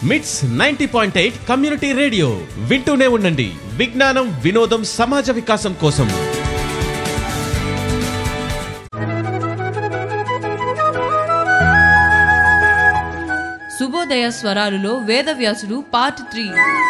మిట్స్ ninety point eight community radio వింటూనే ఉండండి విజ్ఞానం వినోదం సమాజ వికాసం కోసం శుభోదయ స్వరాలులో వేదవ్యాసుడు పార్ట్ త్రీ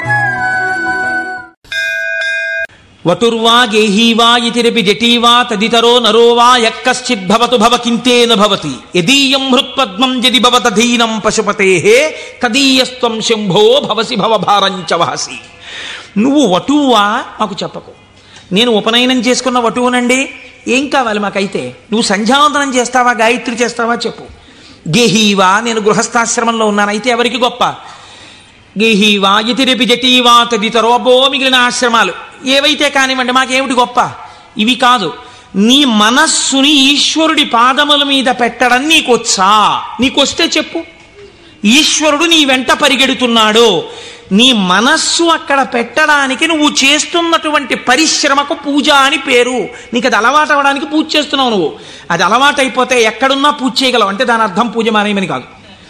వటుర్వా గేహీవా ఇతిరపి జటీవా తదితరో నరో వా యక్కశ్చిద్భవతు భవ కింతేన భవతి యదీయం హృత్పద్మం యది భవతధీనం పశుపతే తదీయస్త్వం శంభో భవసి భవభారంచ వహసి నువ్వు వటువా మాకు చెప్పకు నేను ఉపనయనం చేసుకున్న వటువునండి ఏం కావాలి మాకైతే నువ్వు సంధ్యావందనం చేస్తావా గాయత్రి చేస్తావా చెప్పు గేహీవా నేను గృహస్థాశ్రమంలో ఉన్నాను అయితే ఎవరికి గొప్ప గేహీవా ఇతిరిపి జటీవా తదితరో అబ్బో మిగిలిన ఆశ్రమాలు ఏవైతే కానివ్వండి మాకేమిటి గొప్ప ఇవి కాదు నీ మనస్సుని ఈశ్వరుడి పాదముల మీద పెట్టడం నీకొచ్చా నీకొస్తే చెప్పు ఈశ్వరుడు నీ వెంట పరిగెడుతున్నాడు నీ మనస్సు అక్కడ పెట్టడానికి నువ్వు చేస్తున్నటువంటి పరిశ్రమకు పూజ అని పేరు నీకు అది అలవాటు అవ్వడానికి పూజ చేస్తున్నావు నువ్వు అది అలవాటు అయిపోతే ఎక్కడున్నా పూజ చేయగలవు అంటే దాని అర్థం పూజ మానేయమని కాదు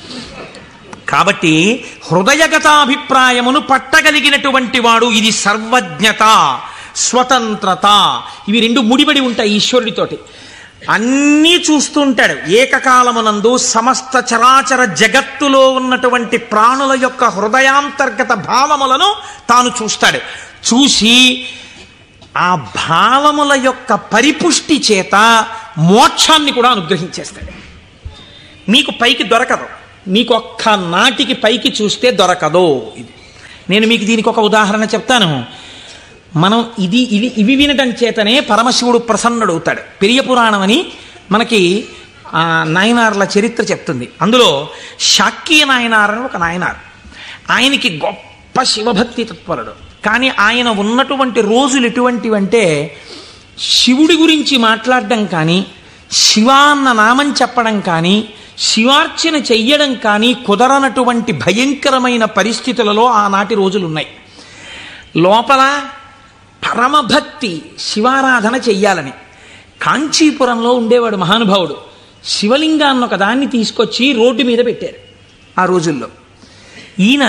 కాబట్టి హృదయగతాభిప్రాయమును పట్టగలిగినటువంటి వాడు ఇది సర్వజ్ఞత స్వతంత్రత ఇవి రెండు ముడిపడి ఉంటాయి ఈశ్వరుడితోటి అన్నీ చూస్తూ ఉంటాడు ఏకకాలమునందు సమస్త చరాచర జగత్తులో ఉన్నటువంటి ప్రాణుల యొక్క హృదయాంతర్గత భావములను తాను చూస్తాడు చూసి ఆ భావముల యొక్క పరిపుష్టి చేత మోక్షాన్ని కూడా అనుగ్రహించేస్తాడు మీకు పైకి దొరకదు మీకు ఒక్క నాటికి పైకి చూస్తే దొరకదు ఇది నేను మీకు దీనికి ఒక ఉదాహరణ చెప్తాను మనం ఇది ఇవి ఇవి వినటం చేతనే పరమశివుడు ప్రసన్నుడవుతాడు పెరియ పురాణం అని మనకి ఆ నాయనార్ల చరిత్ర చెప్తుంది అందులో శాక్య నాయనార్ అని ఒక నాయనార్ ఆయనకి గొప్ప శివభక్తి తత్పరుడు కానీ ఆయన ఉన్నటువంటి రోజులు ఎటువంటివంటే శివుడి గురించి మాట్లాడడం కానీ శివ అన్న నామం చెప్పడం కానీ శివార్చన చెయ్యడం కానీ కుదరనటువంటి భయంకరమైన పరిస్థితులలో ఆనాటి రోజులున్నాయి లోపల పరమభక్తి శివారాధన చెయ్యాలని కాంచీపురంలో ఉండేవాడు మహానుభావుడు శివలింగాన్ని ఒక దాన్ని తీసుకొచ్చి రోడ్డు మీద పెట్టారు ఆ రోజుల్లో ఈయన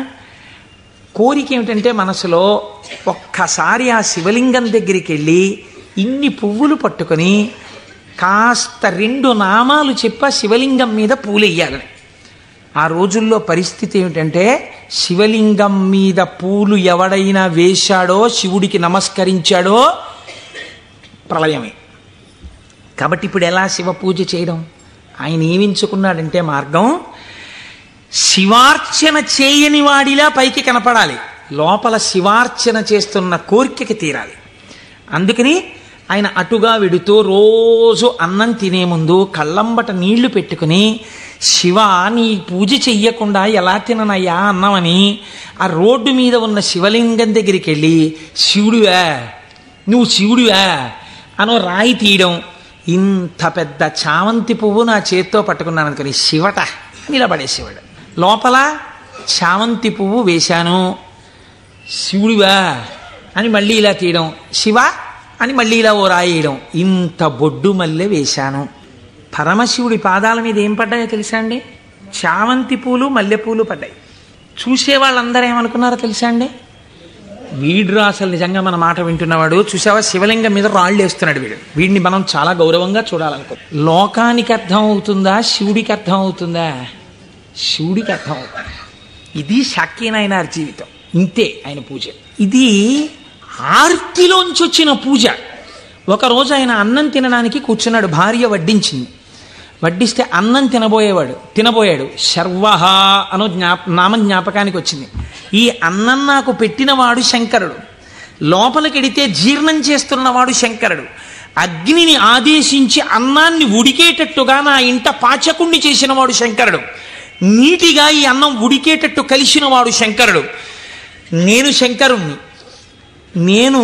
కోరిక ఏమిటంటే మనసులో ఒక్కసారి ఆ శివలింగం దగ్గరికి వెళ్ళి ఇన్ని పువ్వులు పట్టుకొని కాస్త రెండు నామాలు చెప్ప శివలింగం మీద పూలెయ్యాలని ఆ రోజుల్లో పరిస్థితి ఏమిటంటే శివలింగం మీద పూలు ఎవడైనా వేశాడో శివుడికి నమస్కరించాడో ప్రళయమే కాబట్టి ఇప్పుడు ఎలా శివ పూజ చేయడం ఆయన ఏమించుకున్నాడంటే మార్గం శివార్చన చేయని వాడిలా పైకి కనపడాలి లోపల శివార్చన చేస్తున్న కోరికకి తీరాలి అందుకని ఆయన అటుగా వెడుతూ రోజు అన్నం తినే ముందు కళ్ళంబట నీళ్లు పెట్టుకుని శివ నీ పూజ చెయ్యకుండా ఎలా తిననయ్యా అన్నమని ఆ రోడ్డు మీద ఉన్న శివలింగం దగ్గరికి వెళ్ళి శివుడివా నువ్వు శివుడివా అనో రాయి తీయడం ఇంత పెద్ద చామంతి పువ్వు నా చేత్తో పట్టుకున్నాను అనుకుని శివట నిలబడేసేవాడు లోపల చామంతి పువ్వు వేశాను శివుడివా అని మళ్ళీ ఇలా తీయడం శివ అని మళ్ళీ ఇలా ఓ రాయేయడం ఇంత బొడ్డు మల్లె వేశాను పరమశివుడి పాదాల మీద ఏం పడ్డాయో తెలుసా అండి చామంతి పూలు మల్లెపూలు పడ్డాయి చూసే వాళ్ళందరూ ఏమనుకున్నారో తెలుసా అండి వీడు అసలు నిజంగా మన మాట వింటున్నవాడు చూసావా శివలింగం మీద రాళ్ళు వేస్తున్నాడు వీడు వీడిని మనం చాలా గౌరవంగా చూడాలనుకో లోకానికి అర్థం అవుతుందా శివుడికి అర్థం అవుతుందా శివుడికి అర్థం అవుతుంది ఇది శాక్యనాయనార్ జీవితం ఇంతే ఆయన పూజ ఇది ఆర్తిలోంచి వచ్చిన పూజ ఒకరోజు ఆయన అన్నం తినడానికి కూర్చున్నాడు భార్య వడ్డించింది వడ్డిస్తే అన్నం తినబోయేవాడు తినబోయాడు శర్వహ అనో జ్ఞాప నామం జ్ఞాపకానికి వచ్చింది ఈ అన్నం నాకు పెట్టినవాడు శంకరుడు లోపలికెడితే జీర్ణం చేస్తున్నవాడు శంకరుడు అగ్నిని ఆదేశించి అన్నాన్ని ఉడికేటట్టుగా నా ఇంట పాచకుణ్ణి చేసినవాడు శంకరుడు నీటిగా ఈ అన్నం ఉడికేటట్టు కలిసినవాడు శంకరుడు నేను శంకరుణ్ణి నేను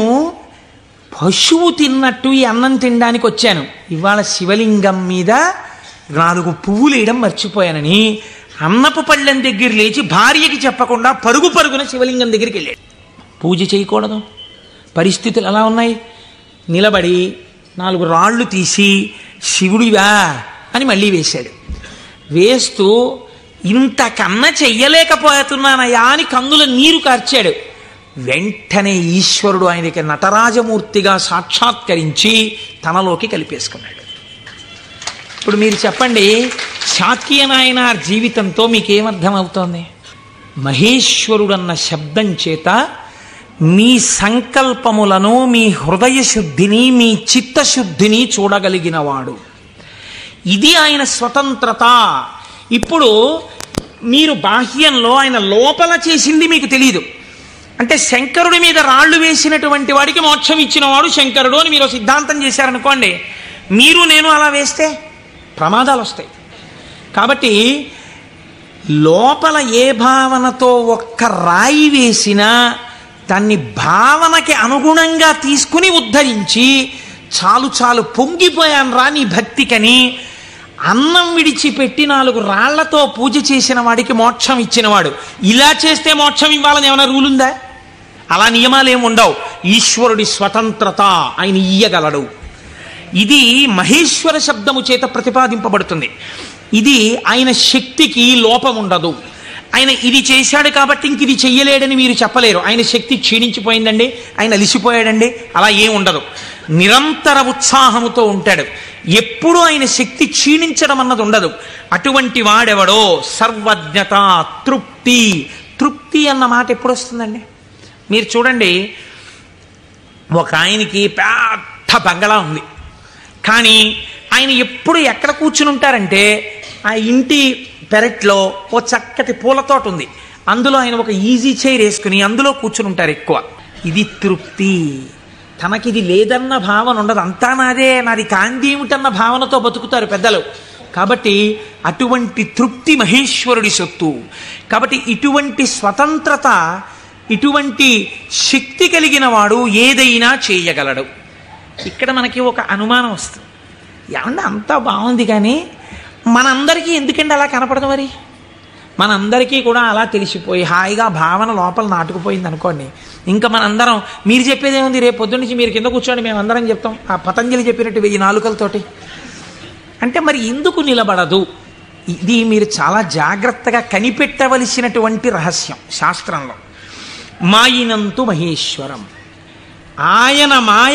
పశువు తిన్నట్టు ఈ అన్నం తినడానికి వచ్చాను ఇవాళ శివలింగం మీద నాలుగు పువ్వులు వేయడం మర్చిపోయానని అన్నపు పళ్ళెం దగ్గర లేచి భార్యకి చెప్పకుండా పరుగు పరుగున శివలింగం దగ్గరికి వెళ్ళాడు పూజ చేయకూడదు పరిస్థితులు ఎలా ఉన్నాయి నిలబడి నాలుగు రాళ్ళు తీసి శివుడివా అని మళ్ళీ వేశాడు వేస్తూ ఇంతకన్నా చెయ్యలేకపోతున్నానయా అని కన్నుల నీరు కార్చాడు వెంటనే ఈశ్వరుడు ఆయనకి నటరాజమూర్తిగా సాక్షాత్కరించి తనలోకి కలిపేసుకున్నాడు ఇప్పుడు మీరు చెప్పండి శాక్య నాయనార్ జీవితంతో మీకేమర్థమవుతోంది మహేశ్వరుడన్న శబ్దం చేత మీ సంకల్పములను మీ హృదయ శుద్ధిని మీ చిత్తశుద్ధిని చూడగలిగినవాడు ఇది ఆయన స్వతంత్రత ఇప్పుడు మీరు బాహ్యంలో ఆయన లోపల చేసింది మీకు తెలియదు అంటే శంకరుడి మీద రాళ్ళు వేసినటువంటి వాడికి మోక్షం ఇచ్చినవాడు శంకరుడు అని మీరు సిద్ధాంతం చేశారనుకోండి మీరు నేను అలా వేస్తే ప్రమాదాలు వస్తాయి కాబట్టి లోపల ఏ భావనతో ఒక్క రాయి వేసినా దాన్ని భావనకి అనుగుణంగా తీసుకుని ఉద్ధరించి చాలు చాలు పొంగిపోయాను రా నీ భక్తికని అన్నం విడిచిపెట్టి నాలుగు రాళ్లతో పూజ చేసిన వాడికి మోక్షం ఇచ్చినవాడు ఇలా చేస్తే మోక్షం ఇవ్వాలని ఏమైనా రూల్ ఉందా అలా నియమాలు ఏమి ఉండవు ఈశ్వరుడి స్వతంత్రత ఆయన ఇయ్యగలడు ఇది మహేశ్వర శబ్దము చేత ప్రతిపాదింపబడుతుంది ఇది ఆయన శక్తికి లోపం ఉండదు ఆయన ఇది చేశాడు కాబట్టి ఇంక ఇది చెయ్యలేడని మీరు చెప్పలేరు ఆయన శక్తి క్షీణించిపోయిందండి ఆయన అలిసిపోయాడండి అలా ఏం ఉండదు నిరంతర ఉత్సాహముతో ఉంటాడు ఎప్పుడూ ఆయన శక్తి క్షీణించడం అన్నది ఉండదు అటువంటి వాడెవడో సర్వజ్ఞత తృప్తి తృప్తి అన్న మాట ఎప్పుడు వస్తుందండి మీరు చూడండి ఒక ఆయనకి పెద్ద బంగళా ఉంది కానీ ఆయన ఎప్పుడు ఎక్కడ కూర్చుని ఉంటారంటే ఆ ఇంటి పెరట్లో ఓ చక్కటి పూల తోట ఉంది అందులో ఆయన ఒక ఈజీ చైర్ వేసుకుని అందులో కూర్చుని ఉంటారు ఎక్కువ ఇది తృప్తి తనకిది లేదన్న భావన ఉండదు అంతా నాదే నాది కాందేమిటన్న భావనతో బతుకుతారు పెద్దలు కాబట్టి అటువంటి తృప్తి మహేశ్వరుడి సొత్తు కాబట్టి ఇటువంటి స్వతంత్రత ఇటువంటి శక్తి కలిగిన వాడు ఏదైనా చేయగలడు ఇక్కడ మనకి ఒక అనుమానం వస్తుంది ఏమంటే అంతా బాగుంది కానీ మనందరికీ ఎందుకండి అలా కనపడదు మరి మనందరికీ కూడా అలా తెలిసిపోయి హాయిగా భావన లోపల నాటుకుపోయింది అనుకోండి ఇంకా మనందరం మీరు చెప్పేది ఏముంది రేపు పొద్దున్న నుంచి మీరు కింద కూర్చోండి మేము అందరం చెప్తాం ఆ పతంజలి చెప్పినట్టు వెయ్యి నాలుకలతోటి అంటే మరి ఎందుకు నిలబడదు ఇది మీరు చాలా జాగ్రత్తగా కనిపెట్టవలసినటువంటి రహస్యం శాస్త్రంలో మాయినంతు మహేశ్వరం ఆయన మాయ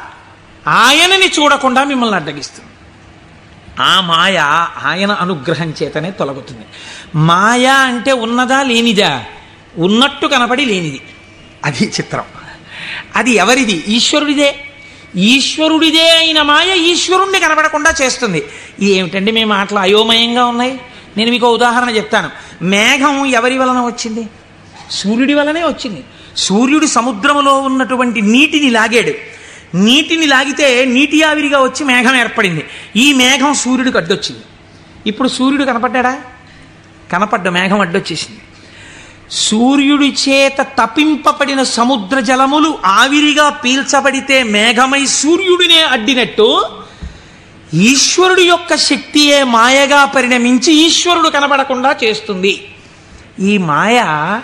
ఆయనని చూడకుండా మిమ్మల్ని అడ్డగిస్తుంది ఆ మాయ ఆయన అనుగ్రహం చేతనే తొలగుతుంది మాయ అంటే ఉన్నదా లేనిదా ఉన్నట్టు కనపడి లేనిది అది చిత్రం అది ఎవరిది ఈశ్వరుడిదే ఈశ్వరుడిదే అయిన మాయ ఈశ్వరుణ్ణి కనపడకుండా చేస్తుంది ఇది ఏమిటండి మీ మాటలు అయోమయంగా ఉన్నాయి నేను మీకు ఉదాహరణ చెప్తాను మేఘం ఎవరి వలన వచ్చింది సూర్యుడి వలనే వచ్చింది సూర్యుడు సముద్రములో ఉన్నటువంటి నీటిని లాగాడు నీటిని లాగితే నీటి ఆవిరిగా వచ్చి మేఘం ఏర్పడింది ఈ మేఘం సూర్యుడికి అడ్డొచ్చింది ఇప్పుడు సూర్యుడు కనపడ్డా కనపడ్డ మేఘం అడ్డొచ్చేసింది సూర్యుడి చేత తపింపబడిన సముద్ర జలములు ఆవిరిగా పీల్చబడితే మేఘమై సూర్యుడినే అడ్డినట్టు ఈశ్వరుడు యొక్క శక్తియే మాయగా పరిణమించి ఈశ్వరుడు కనబడకుండా చేస్తుంది ఈ మాయ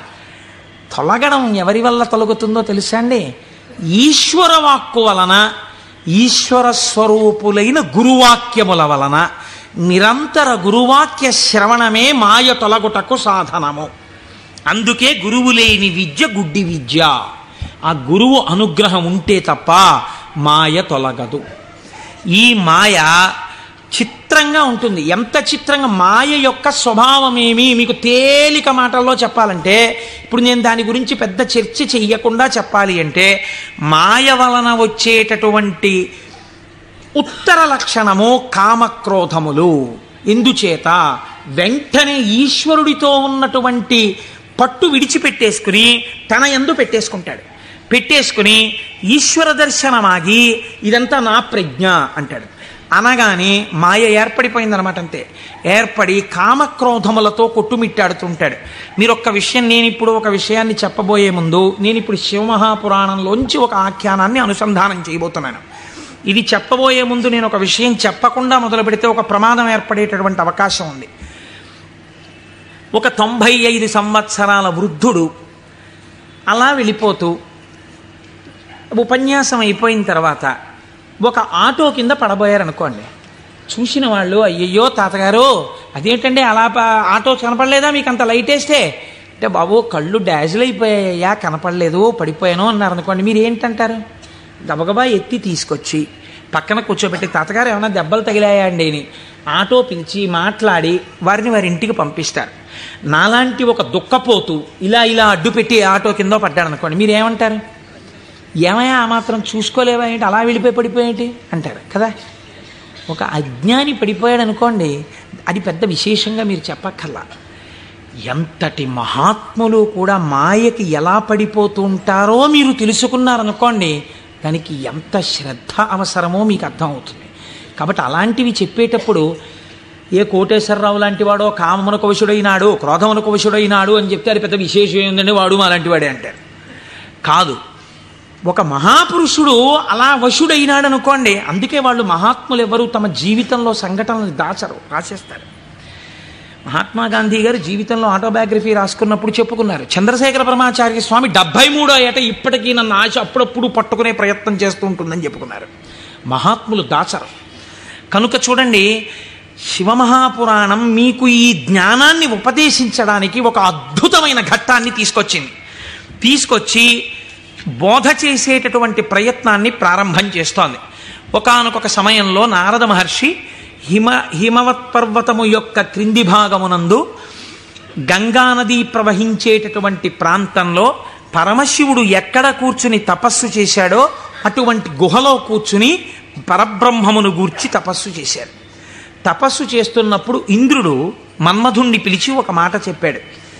తొలగడం ఎవరి వల్ల తొలగుతుందో తెలుసా అండి ఈశ్వర వాక్కు వలన ఈశ్వర స్వరూపులైన గురువాక్యముల వలన నిరంతర గురువాక్య శ్రవణమే మాయ తొలగుటకు సాధనము అందుకే గురువు లేని విద్య గుడ్డి విద్య ఆ గురువు అనుగ్రహం ఉంటే తప్ప మాయ తొలగదు ఈ మాయ చిత్రంగా ఉంటుంది ఎంత చిత్రంగా మాయ యొక్క స్వభావం ఏమి మీకు తేలిక మాటల్లో చెప్పాలంటే ఇప్పుడు నేను దాని గురించి పెద్ద చర్చ చెయ్యకుండా చెప్పాలి అంటే మాయ వలన వచ్చేటటువంటి ఉత్తర లక్షణము కామక్రోధములు ఎందుచేత వెంటనే ఈశ్వరుడితో ఉన్నటువంటి పట్టు విడిచిపెట్టేసుకుని తన ఎందు పెట్టేసుకుంటాడు పెట్టేసుకుని ఈశ్వర దర్శనమాగి ఇదంతా నా ప్రజ్ఞ అంటాడు అనగానే మాయ ఏర్పడిపోయిందనమాట అంతే ఏర్పడి కామక్రోధములతో కొట్టుమిట్టాడుతుంటాడు మీరు ఒక్క విషయం నేను ఇప్పుడు ఒక విషయాన్ని చెప్పబోయే ముందు నేను ఇప్పుడు శివమహాపురాణంలోంచి ఒక ఆఖ్యానాన్ని అనుసంధానం చేయబోతున్నాను ఇది చెప్పబోయే ముందు నేను ఒక విషయం చెప్పకుండా మొదలు పెడితే ఒక ప్రమాదం ఏర్పడేటటువంటి అవకాశం ఉంది ఒక తొంభై ఐదు సంవత్సరాల వృద్ధుడు అలా వెళ్ళిపోతూ ఉపన్యాసం అయిపోయిన తర్వాత ఒక ఆటో కింద పడబోయారనుకోండి చూసిన వాళ్ళు అయ్యయ్యో తాతగారు అదేంటండి అలా ప- ఆటో కనపడలేదా మీకు అంత లైట్ వేస్తే అంటే బాబు కళ్ళు డాజిల్ అయిపోయాయా కనపడలేదు పడిపోయాను అన్నారు అనుకోండి మీరు ఏంటంటారు గబగబా ఎత్తి తీసుకొచ్చి పక్కన కూర్చోబెట్టి తాతగారు ఏమైనా దెబ్బలు తగిలాయా అండి అని ఆటో పిలిచి మాట్లాడి వారిని వారి ఇంటికి పంపిస్తారు నాలాంటి ఒక దుఃఖపోతు ఇలా ఇలా అడ్డు పెట్టి ఆటో కింద పడ్డాడు అనుకోండి మీరు ఏమంటారు ఏమయ్యా ఆ మాత్రం చూసుకోలేవా ఏంటి అలా వెళ్ళిపోయి పడిపోయేంటి అంటారు కదా ఒక అజ్ఞాని పడిపోయాడు అనుకోండి అది పెద్ద విశేషంగా మీరు చెప్పక్కర్లా ఎంతటి మహాత్ములు కూడా మాయకి ఎలా పడిపోతూ ఉంటారో మీరు తెలుసుకున్నారనుకోండి దానికి ఎంత శ్రద్ధ అవసరమో మీకు అర్థమవుతుంది కాబట్టి అలాంటివి చెప్పేటప్పుడు ఏ కోటేశ్వరరావు లాంటి వాడో కామమునకు వశుడైనాడు క్రోధమునకు వశుడైనాడు అని చెప్తే అది పెద్ద విశేషం ఏంటంటే వాడు మా లాంటి వాడే అంటారు కాదు ఒక మహాపురుషుడు అలా వశుడైనాడు అనుకోండి అందుకే వాళ్ళు మహాత్ములు ఎవరు తమ జీవితంలో సంఘటనలు దాచరు రాసేస్తారు మహాత్మా గాంధీ గారు జీవితంలో ఆటోబయోగ్రఫీ రాసుకున్నప్పుడు చెప్పుకున్నారు చంద్రశేఖర పరమాచార్య స్వామి డెబ్బై మూడో ఏట ఇప్పటికీ నన్ను ఆశ అప్పుడప్పుడు పట్టుకునే ప్రయత్నం చేస్తూ ఉంటుందని చెప్పుకున్నారు మహాత్ములు దాచరు కనుక చూడండి శివమహాపురాణం మీకు ఈ జ్ఞానాన్ని ఉపదేశించడానికి ఒక అద్భుతమైన ఘట్టాన్ని తీసుకొచ్చింది తీసుకొచ్చి బోధ చేసేటటువంటి ప్రయత్నాన్ని ప్రారంభం చేస్తోంది ఒకానొక సమయంలో నారద మహర్షి హిమ హిమవత్ పర్వతము యొక్క క్రింది భాగమునందు గంగానది ప్రవహించేటటువంటి ప్రాంతంలో పరమశివుడు ఎక్కడ కూర్చుని తపస్సు చేశాడో అటువంటి గుహలో కూర్చుని పరబ్రహ్మమును గూర్చి తపస్సు చేశాడు తపస్సు చేస్తున్నప్పుడు ఇంద్రుడు మన్మధుణ్ణి పిలిచి ఒక మాట చెప్పాడు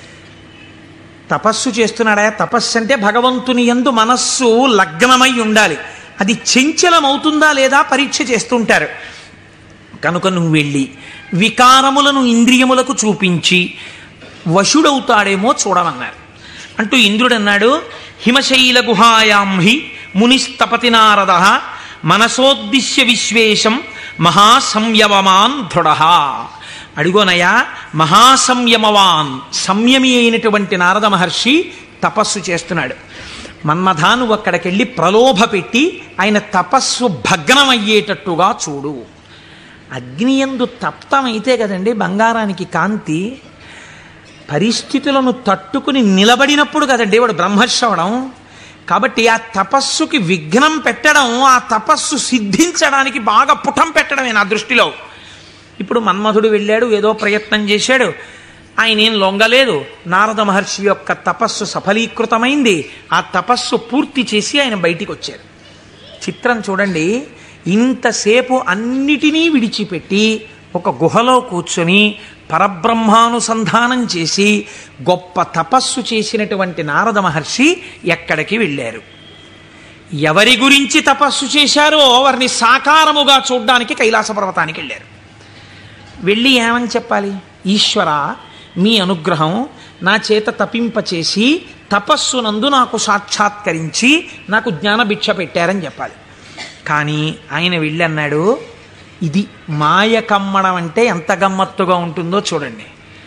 తపస్సు చేస్తున్నాడా తపస్సు అంటే భగవంతుని యందు మనస్సు లగ్నమై ఉండాలి అది చంచలమవుతుందా లేదా పరీక్ష చేస్తుంటారు కనుక నువ్వు వెళ్ళి వికారములను ఇంద్రియములకు చూపించి వశుడవుతాడేమో చూడమన్నారు అంటూ ఇంద్రుడు అన్నాడు హిమశైల గుహాయాం హి మునిస్తపతి నారద మనసోద్దిశ్య విశ్వేశం మహాసంయమమాన్ దృఢ అడుగోనయ్యా మహాసంయమవాన్ సంయమి అయినటువంటి నారద మహర్షి తపస్సు చేస్తున్నాడు మన్మథా నువ్వు అక్కడికెళ్ళి ప్రలోభ పెట్టి ఆయన తపస్సు భగ్నమయ్యేటట్టుగా చూడు అగ్నియందు తప్తమైతే కదండి బంగారానికి కాంతి పరిస్థితులను తట్టుకుని నిలబడినప్పుడు కదండి వాడు బ్రహ్మర్షవడం కాబట్టి ఆ తపస్సుకి విఘ్నం పెట్టడం ఆ తపస్సు సిద్ధించడానికి బాగా పుటం పెట్టడమే నా దృష్టిలో ఇప్పుడు మన్మధుడు వెళ్ళాడు ఏదో ప్రయత్నం చేశాడు ఆయన ఏం లొంగలేదు నారద మహర్షి యొక్క తపస్సు సఫలీకృతమైంది ఆ తపస్సు పూర్తి చేసి ఆయన బయటికి వచ్చారు చిత్రం చూడండి ఇంతసేపు అన్నిటినీ విడిచిపెట్టి ఒక గుహలో కూర్చొని పరబ్రహ్మానుసంధానం చేసి గొప్ప తపస్సు చేసినటువంటి నారద మహర్షి ఎక్కడికి వెళ్ళారు ఎవరి గురించి తపస్సు చేశారో వారిని సాకారముగా చూడ్డానికి కైలాస పర్వతానికి వెళ్ళారు వెళ్ళి ఏమని చెప్పాలి ఈశ్వర మీ అనుగ్రహం నా చేత తపింపచేసి తపస్సునందు నాకు సాక్షాత్కరించి నాకు జ్ఞానభిక్ష పెట్టారని చెప్పాలి కానీ ఆయన వెళ్ళి అన్నాడు ఇది మాయ కమ్మడం అంటే ఎంత గమ్మత్తుగా ఉంటుందో చూడండి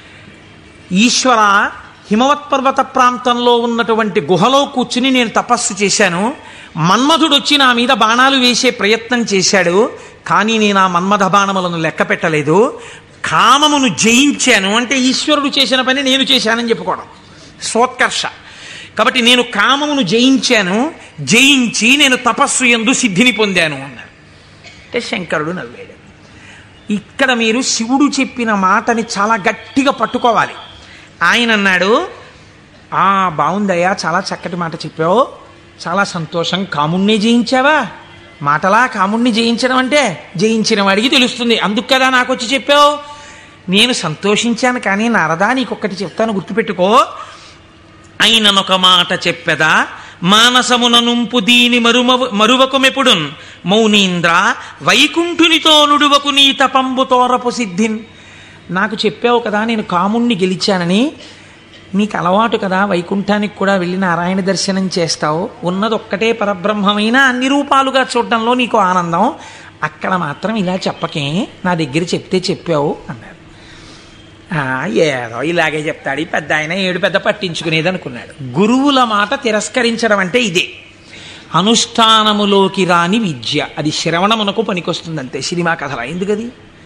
ఈశ్వర హిమవత్ పర్వత ప్రాంతంలో ఉన్నటువంటి గుహలో కూర్చుని నేను తపస్సు చేశాను మన్మధుడు వచ్చి నా మీద బాణాలు వేసే ప్రయత్నం చేశాడు కానీ నేను ఆ మన్మథ బాణములను లెక్క పెట్టలేదు కామమును జయించాను అంటే ఈశ్వరుడు చేసిన పని నేను చేశానని చెప్పుకోవడం సోత్కర్ష కాబట్టి నేను కామమును జయించాను జయించి నేను తపస్సు ఎందు సిద్ధిని పొందాను అన్నాడు అంటే శంకరుడు నవ్వాడు ఇక్కడ మీరు శివుడు చెప్పిన మాటని చాలా గట్టిగా పట్టుకోవాలి ఆయన అన్నాడు ఆ బాగుందయ్యా చాలా చక్కటి మాట చెప్పావు చాలా సంతోషం కాముణ్ణి జయించావా మాటలా కాముణ్ణి జయించడం అంటే జయించిన వాడికి తెలుస్తుంది అందుకు కదా నాకు వచ్చి చెప్పావు నేను సంతోషించాను కానీ నారదా నీకొక్కటి చెప్తాను గుర్తుపెట్టుకో అయిననొక మాట చెప్పెదా మానసమున నుంపు దీని మరుమ మరువకుమెపుడున్ మౌనీంద్ర వైకుంఠునితో నుడువకు నీ తపంబు తోరపు సిద్ధిన్ నాకు చెప్పావు కదా నేను కాముణ్ణి గెలిచానని నీకు అలవాటు కదా వైకుంఠానికి కూడా వెళ్ళి నారాయణ దర్శనం చేస్తావు ఉన్నది ఒక్కటే పరబ్రహ్మమైన అన్ని రూపాలుగా చూడడంలో నీకు ఆనందం అక్కడ మాత్రం ఇలా చెప్పకే నా దగ్గర చెప్తే చెప్పావు అన్నారు "ఆ, ఏదో ఇలాగే చెప్తాడు ఈ పెద్ద ఆయన ఏడు పెద్ద పట్టించుకునేది అనుకున్నాడు గురువుల మాట తిరస్కరించడం అంటే ఇదే అనుష్ఠానములోకి రాని విద్య అది శ్రవణమునకు పనికొస్తుంది అంతే సినిమా కథల ఎందుకది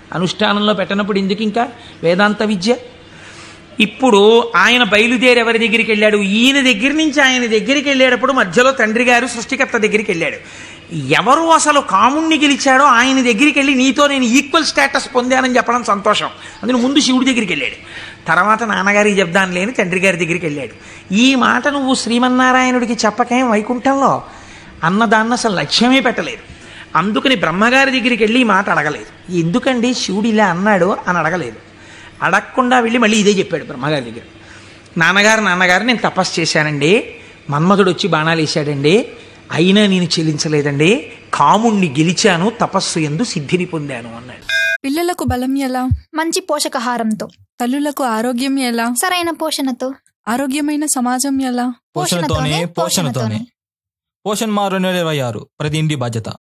అనుష్ఠానంలో పెట్టనప్పుడు ఎందుకు ఇంకా వేదాంత విద్య ఇప్పుడు ఆయన బయలుదేరి ఎవరి దగ్గరికి వెళ్ళాడు ఈయన దగ్గర నుంచి ఆయన దగ్గరికి వెళ్ళేటప్పుడు మధ్యలో తండ్రి గారు సృష్టికర్త దగ్గరికి వెళ్ళాడు ఎవరు అసలు కాముణ్ణి గెలిచాడో ఆయన దగ్గరికి వెళ్ళి నీతో నేను ఈక్వల్ స్టేటస్ పొందానని చెప్పడం సంతోషం అందులో ముందు శివుడి దగ్గరికి వెళ్ళాడు తర్వాత నాన్నగారికి చెప్దాను లేని తండ్రి గారి దగ్గరికి వెళ్ళాడు ఈ మాట నువ్వు శ్రీమన్నారాయణుడికి చెప్పకేం వైకుంఠంలో అన్నదాన్ని అసలు లక్ష్యమే పెట్టలేదు అందుకని బ్రహ్మగారి దగ్గరికి వెళ్ళి ఈ మాట అడగలేదు ఎందుకండి శివుడు ఇలా అన్నాడు అని అడగలేదు అడగకుండా వెళ్ళి మళ్ళీ ఇదే చెప్పాడు బ్రహ్మగారి దగ్గర నాన్నగారు నాన్నగారు నేను తపస్సు చేశానండి మన్మధుడు వచ్చి బాణాలు వేశాడండి అయినా నేను చెల్లించలేదండి కాముణ్ణి గెలిచాను తపస్సు ఎందు సిద్ధిని పొందాను అన్నాడు పిల్లలకు బలం ఎలా మంచి పోషకాహారంతో తల్లులకు ఆరోగ్యం ఎలా సరైన పోషణతో ఆరోగ్యమైన సమాజం ఎలా పోషణతోనే పోషణతోనే పోషణ్ మారు రెండు వేల ఇరవై ఆరు ప్రతి ఇంటి బాధ్యత